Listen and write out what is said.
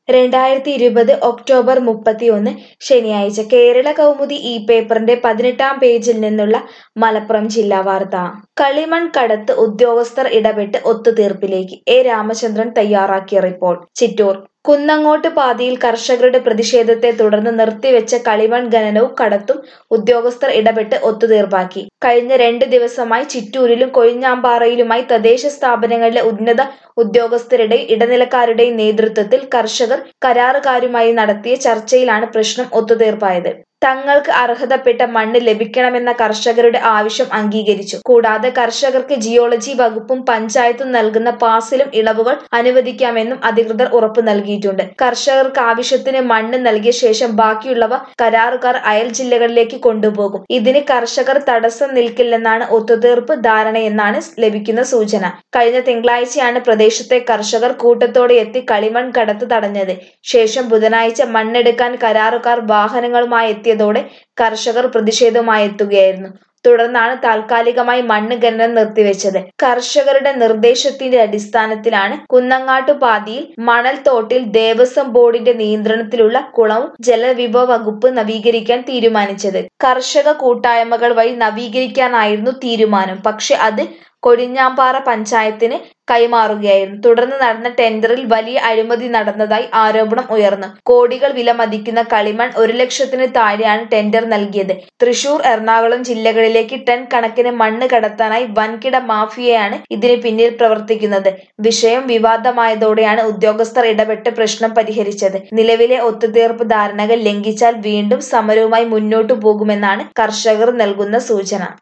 രണ്ടായിരത്തി ഇരുപത് ഒക്ടോബർ മുപ്പത്തിയൊന്ന് ശനിയാഴ്ച കേരള കൗമുദി ഈ പേപ്പറിന്റെ പതിനെട്ടാം പേജിൽ നിന്നുള്ള മലപ്പുറം ജില്ലാ വാർത്ത കളിമൺ കടത്ത് ഉദ്യോഗസ്ഥർ ഇടപെട്ട് ഒത്തുതീർപ്പിലേക്ക് എ രാമചന്ദ്രൻ തയ്യാറാക്കിയ റിപ്പോർട്ട് ചിറ്റൂർ കുന്നങ്ങോട്ട് പാതിയിൽ കർഷകരുടെ പ്രതിഷേധത്തെ തുടർന്ന് നിർത്തിവെച്ച കളിമൺ ഖനനവും കടത്തും ഉദ്യോഗസ്ഥർ ഇടപെട്ട് ഒത്തുതീർപ്പാക്കി കഴിഞ്ഞ രണ്ട് ദിവസമായി ചിറ്റൂരിലും കൊഴിഞ്ഞാമ്പാറയിലുമായി തദ്ദേശ സ്ഥാപനങ്ങളിലെ ഉന്നത ഉദ്യോഗസ്ഥരുടെയും ഇടനിലക്കാരുടെയും നേതൃത്വത്തിൽ കർഷകർ കരാറുകാരുമായി നടത്തിയ ചർച്ചയിലാണ് പ്രശ്നം ഒത്തുതീർപ്പായത് തങ്ങൾക്ക് അർഹതപ്പെട്ട മണ്ണ് ലഭിക്കണമെന്ന കർഷകരുടെ ആവശ്യം അംഗീകരിച്ചു കൂടാതെ കർഷകർക്ക് ജിയോളജി വകുപ്പും പഞ്ചായത്തും നൽകുന്ന പാസിലും ഇളവുകൾ അനുവദിക്കാമെന്നും അധികൃതർ ഉറപ്പു നൽകിയിട്ടുണ്ട് കർഷകർക്ക് ആവശ്യത്തിന് മണ്ണ് നൽകിയ ശേഷം ബാക്കിയുള്ളവ കരാറുകാർ അയൽ ജില്ലകളിലേക്ക് കൊണ്ടുപോകും ഇതിന് കർഷകർ തടസ്സം നിൽക്കില്ലെന്നാണ് ഒത്തുതീർപ്പ് ധാരണയെന്നാണ് ലഭിക്കുന്ന സൂചന കഴിഞ്ഞ തിങ്കളാഴ്ചയാണ് പ്രദേശത്തെ കർഷകർ കൂട്ടത്തോടെ എത്തി കളിമൺ കടത്ത് തടഞ്ഞത് ശേഷം ബുധനാഴ്ച മണ്ണെടുക്കാൻ കരാറുകാർ വാഹനങ്ങളുമായി എത്തിയതോടെ കർഷകർ പ്രതിഷേധവുമായി എത്തുകയായിരുന്നു തുടർന്നാണ് താൽക്കാലികമായി മണ്ണ് ഖനനം നിർത്തിവെച്ചത് കർഷകരുടെ നിർദ്ദേശത്തിന്റെ അടിസ്ഥാനത്തിലാണ് കുന്നങ്ങാട്ടു പാതിയിൽ മണൽ തോട്ടിൽ ദേവസ്വം ബോർഡിന്റെ നിയന്ത്രണത്തിലുള്ള കുളവും ജലവിഭവ വകുപ്പ് നവീകരിക്കാൻ തീരുമാനിച്ചത് കർഷക കൂട്ടായ്മകൾ വഴി നവീകരിക്കാനായിരുന്നു തീരുമാനം പക്ഷെ അത് കൊഴിഞ്ഞാമ്പാറ പഞ്ചായത്തിന് കൈമാറുകയായിരുന്നു തുടർന്ന് നടന്ന ടെൻഡറിൽ വലിയ അഴിമതി നടന്നതായി ആരോപണം ഉയർന്നു കോടികൾ വില മതിക്കുന്ന കളിമൺ ഒരു ലക്ഷത്തിന് താഴെയാണ് ടെൻഡർ നൽകിയത് തൃശൂർ എറണാകുളം ജില്ലകളിലേക്ക് ടൺ കണക്കിന് മണ്ണ് കടത്താനായി വൻകിട മാഫിയയാണ് ഇതിന് പിന്നിൽ പ്രവർത്തിക്കുന്നത് വിഷയം വിവാദമായതോടെയാണ് ഉദ്യോഗസ്ഥർ ഇടപെട്ട് പ്രശ്നം പരിഹരിച്ചത് നിലവിലെ ഒത്തുതീർപ്പ് ധാരണകൾ ലംഘിച്ചാൽ വീണ്ടും സമരവുമായി മുന്നോട്ടു പോകുമെന്നാണ് കർഷകർ നൽകുന്ന സൂചന